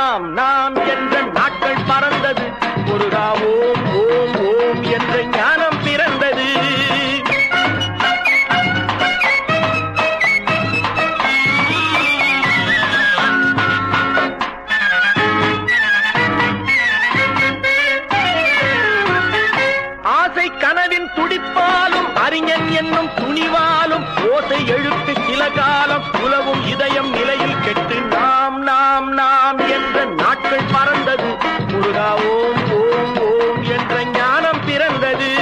நாம் நாம் என்ற நாட்கள் பறந்தது முருகா ஓம் ஓம் ஓம் என்ற ஞானம் பிறந்தது ஆசை கனவின் துடிப்பாலும் அறிஞன் என்னும் துணிவாலும் ஓசை எழுத்து சில காலம் உலவும் இதயம் நிலையில் கெட்டு நாம் நாம் நாம் என்ற நாட்கள் பறந்தது முருகா ஓம் ஓம் ஓம் என்ற ஞானம் பிறந்தது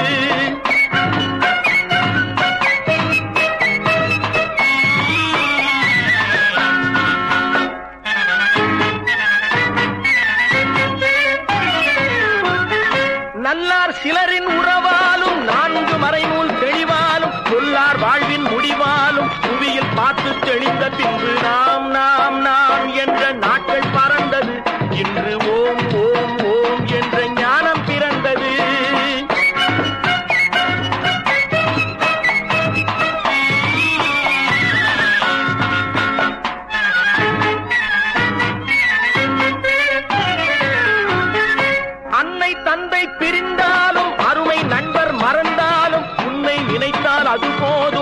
நல்லார் சிலரின் உறவாலும் நான்கு மறைநூல் தெளிவாலும் சொல்லார் வாழ்வின் முடிவாலும் புவியில் பார்த்து தெளிந்த பின்பு நாம் நாம் நாம் என்ற நாட்கள் பறந்தது இன்று ஓம் ஓம் ஓம் என்ற ஞானம் பிறந்தது அன்னை தந்தை பிரிந்தாலும் அருமை நண்பர் மறந்தாலும் உன்னை நினைத்தால் அது போதும்